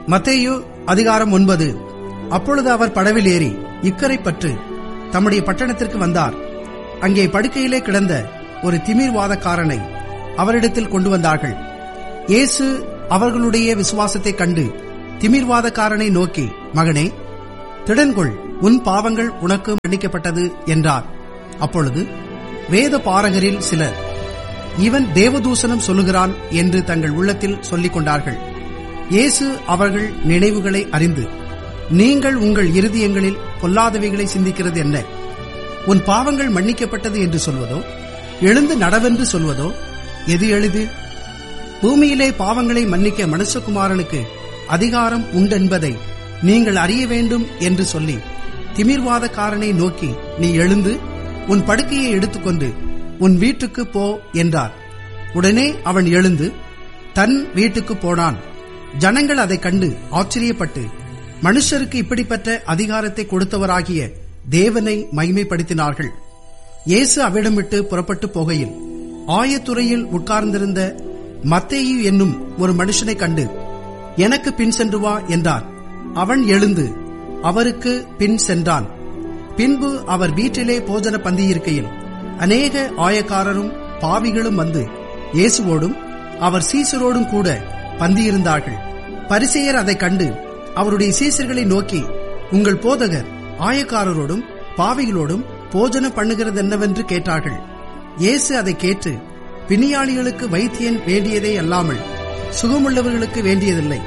மத்தேயு அதிகாரம் ஒன்பது அப்பொழுது அவர் படவில் ஏறி இக்கரை பற்று தம்முடைய பட்டணத்திற்கு வந்தார் அங்கே படுக்கையிலே கிடந்த ஒரு திமிர்வாதக்காரனை அவரிடத்தில் கொண்டு வந்தார்கள் இயேசு அவர்களுடைய விசுவாசத்தைக் கண்டு திமிர்வாதக்காரனை நோக்கி மகனே திடன்கொள் உன் பாவங்கள் உனக்கு மன்னிக்கப்பட்டது என்றார் அப்பொழுது வேத பாரகரில் சிலர் இவன் தேவதூசணம் சொல்லுகிறான் என்று தங்கள் உள்ளத்தில் சொல்லிக் கொண்டார்கள் இயேசு அவர்கள் நினைவுகளை அறிந்து நீங்கள் உங்கள் இருதயங்களில் பொல்லாதவைகளை சிந்திக்கிறது என்ன உன் பாவங்கள் மன்னிக்கப்பட்டது என்று சொல்வதோ எழுந்து நடவென்று சொல்வதோ எது எளிது பூமியிலே பாவங்களை மன்னிக்க மனுஷகுமாரனுக்கு அதிகாரம் உண்டென்பதை நீங்கள் அறிய வேண்டும் என்று சொல்லி திமிர்வாதக்காரனை நோக்கி நீ எழுந்து உன் படுக்கையை எடுத்துக்கொண்டு உன் வீட்டுக்கு போ என்றார் உடனே அவன் எழுந்து தன் வீட்டுக்கு போனான் ஜனங்கள் அதைக் கண்டு ஆச்சரியப்பட்டு மனுஷருக்கு இப்படிப்பட்ட அதிகாரத்தை கொடுத்தவராகிய தேவனை மகிமைப்படுத்தினார்கள் இயேசு அவ்விடம் விட்டு புறப்பட்டு போகையில் ஆயத்துறையில் உட்கார்ந்திருந்த மத்தேயு என்னும் ஒரு மனுஷனைக் கண்டு எனக்கு பின் சென்று வா என்றார் அவன் எழுந்து அவருக்கு பின் சென்றான் பின்பு அவர் வீட்டிலே போஜன பந்தியிருக்கையில் அநேக ஆயக்காரரும் பாவிகளும் வந்து இயேசுவோடும் அவர் சீசரோடும் கூட பந்தியிருந்தார்கள் பரிசெயர் அதைக் கண்டு அவருடைய சீசர்களை நோக்கி உங்கள் போதகர் ஆயக்காரரோடும் பாவிகளோடும் போஜனம் பண்ணுகிறது என்னவென்று கேட்டார்கள் இயேசு அதை கேட்டு பிணியாளிகளுக்கு வைத்தியன் வேண்டியதே அல்லாமல் சுகமுள்ளவர்களுக்கு வேண்டியதில்லை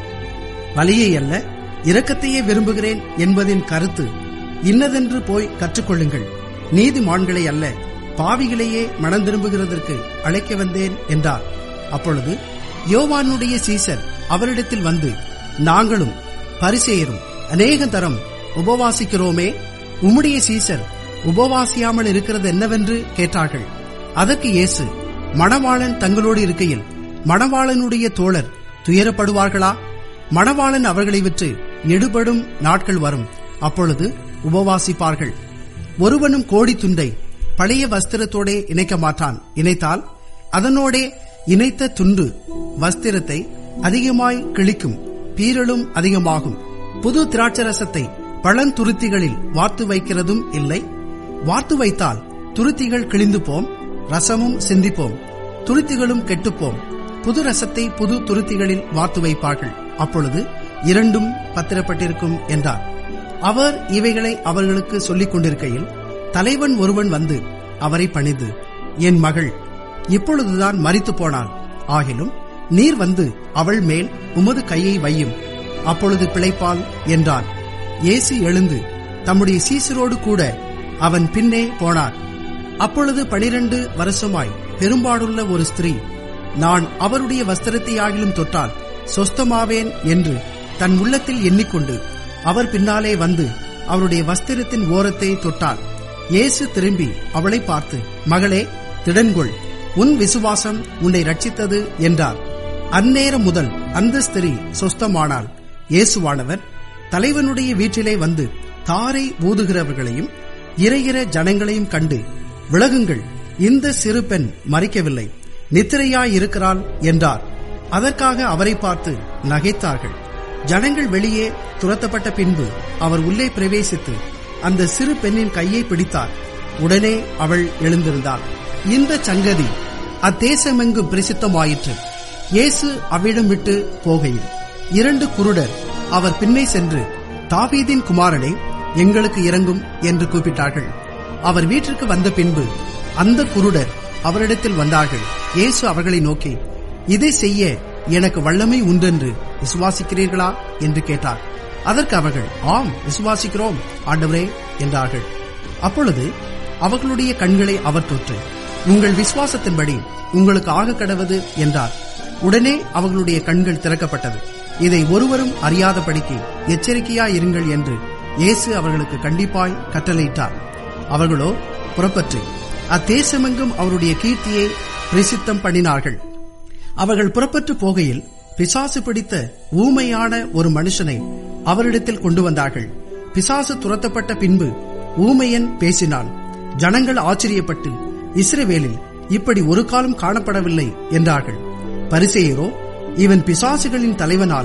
பலியை அல்ல இரக்கத்தையே விரும்புகிறேன் என்பதின் கருத்து இன்னதென்று போய் கற்றுக்கொள்ளுங்கள் நீதிமான்களை அல்ல பாவிகளையே மனம் திரும்புகிறதற்கு அழைக்க வந்தேன் என்றார் அப்பொழுது யோவானுடைய சீசர் அவரிடத்தில் வந்து நாங்களும் பரிசேயரும் அநேக தரம் உபவாசிக்கிறோமே உம்முடைய சீசர் உபவாசியாமல் இருக்கிறது என்னவென்று கேட்டார்கள் அதற்கு இயேசு மணவாளன் தங்களோடு இருக்கையில் மணவாளனுடைய தோழர் துயரப்படுவார்களா மணவாளன் அவர்களை விற்று எடுபடும் நாட்கள் வரும் அப்பொழுது உபவாசிப்பார்கள் ஒருவனும் கோடி துண்டை பழைய வஸ்திரத்தோடே இணைக்க மாட்டான் இணைத்தால் அதனோடே இணைத்த துண்டு வஸ்திரத்தை அதிகமாய் கிழிக்கும் பீரலும் அதிகமாகும் புது திராட்சரசத்தை பழந்துருத்திகளில் வார்த்து வைக்கிறதும் இல்லை வார்த்து வைத்தால் துருத்திகள் கிழிந்து போம் ரசமும் சிந்திப்போம் துருத்திகளும் கெட்டுப்போம் புது ரசத்தை புது துருத்திகளில் வார்த்து வைப்பார்கள் அப்பொழுது இரண்டும் பத்திரப்பட்டிருக்கும் என்றார் அவர் இவைகளை அவர்களுக்கு சொல்லிக் கொண்டிருக்கையில் தலைவன் ஒருவன் வந்து அவரை பணிந்து என் மகள் இப்பொழுதுதான் மறித்து போனாள் ஆகிலும் நீர் வந்து அவள் மேல் உமது கையை வையும் அப்பொழுது பிழைப்பாள் என்றான் இயேசு எழுந்து தம்முடைய சீசரோடு கூட அவன் பின்னே போனார் அப்பொழுது பனிரண்டு வருஷமாய் பெரும்பாடுள்ள ஒரு ஸ்திரீ நான் அவருடைய வஸ்திரத்தை ஆகிலும் தொட்டால் சொஸ்தமாவேன் என்று தன் உள்ளத்தில் எண்ணிக்கொண்டு அவர் பின்னாலே வந்து அவருடைய வஸ்திரத்தின் ஓரத்தை தொட்டாள் இயேசு திரும்பி அவளை பார்த்து மகளே திடன்கொள் உன் விசுவாசம் உன்னை ரட்சித்தது என்றார் அந்நேரம் முதல் அந்த ஸ்திரீ சொஸ்தமானாள் இயேசுவானவர் தலைவனுடைய வீட்டிலே வந்து தாரை ஊதுகிறவர்களையும் இறைகிற ஜனங்களையும் கண்டு விலகுங்கள் இந்த சிறு பெண் மறிக்கவில்லை நித்திரையாயிருக்கிறாள் என்றார் அதற்காக அவரை பார்த்து நகைத்தார்கள் ஜனங்கள் வெளியே துரத்தப்பட்ட பின்பு அவர் உள்ளே பிரவேசித்து அந்த சிறு பெண்ணின் கையை பிடித்தார் உடனே அவள் எழுந்திருந்தாள் இந்த சங்கதி அத்தேசமெங்கும் பிரசித்தமாயிற்று இயேசு அவ்விடம் விட்டு போகையில் இரண்டு குருடர் அவர் பின்னே சென்று தாவீதின் குமாரனே எங்களுக்கு இறங்கும் என்று கூப்பிட்டார்கள் அவர் வீட்டிற்கு வந்த பின்பு அந்த குருடர் அவரிடத்தில் வந்தார்கள் இயேசு அவர்களை நோக்கி இதை செய்ய எனக்கு வல்லமை உண்டென்று விசுவாசிக்கிறீர்களா என்று கேட்டார் அதற்கு அவர்கள் ஆம் விசுவாசிக்கிறோம் ஆண்டவரே என்றார்கள் அப்பொழுது அவர்களுடைய கண்களை அவர் தொற்று உங்கள் விசுவாசத்தின்படி உங்களுக்கு ஆக கடவது என்றார் உடனே அவர்களுடைய கண்கள் திறக்கப்பட்டது இதை ஒருவரும் அறியாதபடிக்கு எச்சரிக்கையாயிருங்கள் என்று இயேசு அவர்களுக்கு கண்டிப்பாய் கட்டளையிட்டார் அவர்களோ புறப்பட்டு அத்தேசமெங்கும் அவருடைய கீர்த்தியை பிரசித்தம் பண்ணினார்கள் அவர்கள் புறப்பட்டு போகையில் பிசாசு பிடித்த ஊமையான ஒரு மனுஷனை அவரிடத்தில் கொண்டு வந்தார்கள் பிசாசு துரத்தப்பட்ட பின்பு ஊமையன் பேசினான் ஜனங்கள் ஆச்சரியப்பட்டு இஸ்ரவேலில் இப்படி ஒரு காலம் காணப்படவில்லை என்றார்கள் பரிசேயரோ இவன் பிசாசுகளின் தலைவனாலே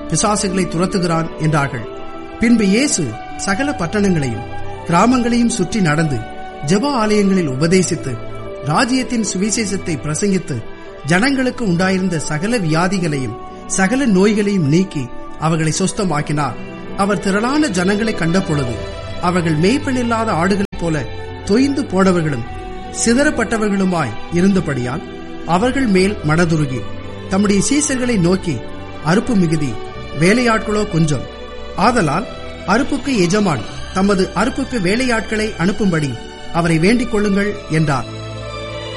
பிசாசுகளை துரத்துகிறான் என்றார்கள் பின்பு இயேசு சகல பட்டணங்களையும் கிராமங்களையும் சுற்றி நடந்து ஜெப ஆலயங்களில் உபதேசித்து ராஜ்யத்தின் சுவிசேஷத்தை பிரசங்கித்து ஜனங்களுக்கு உண்டாயிருந்த சகல வியாதிகளையும் சகல நோய்களையும் நீக்கி அவர்களை சொஸ்தமாக்கினார் அவர் திரளான ஜனங்களை கண்டபொழுது அவர்கள் மேய்ப்பனில்லாத ஆடுகளைப் போல தொய்ந்து போனவர்களும் சிதறப்பட்டவர்களுமாய் இருந்தபடியால் அவர்கள் மேல் மனதுருகி தம்முடைய சீசர்களை நோக்கி அறுப்பு மிகுதி வேலையாட்களோ கொஞ்சம் ஆதலால் அறுப்புக்கு எஜமான் தமது அறுப்புக்கு வேலையாட்களை அனுப்பும்படி அவரை வேண்டிக் கொள்ளுங்கள் என்றார்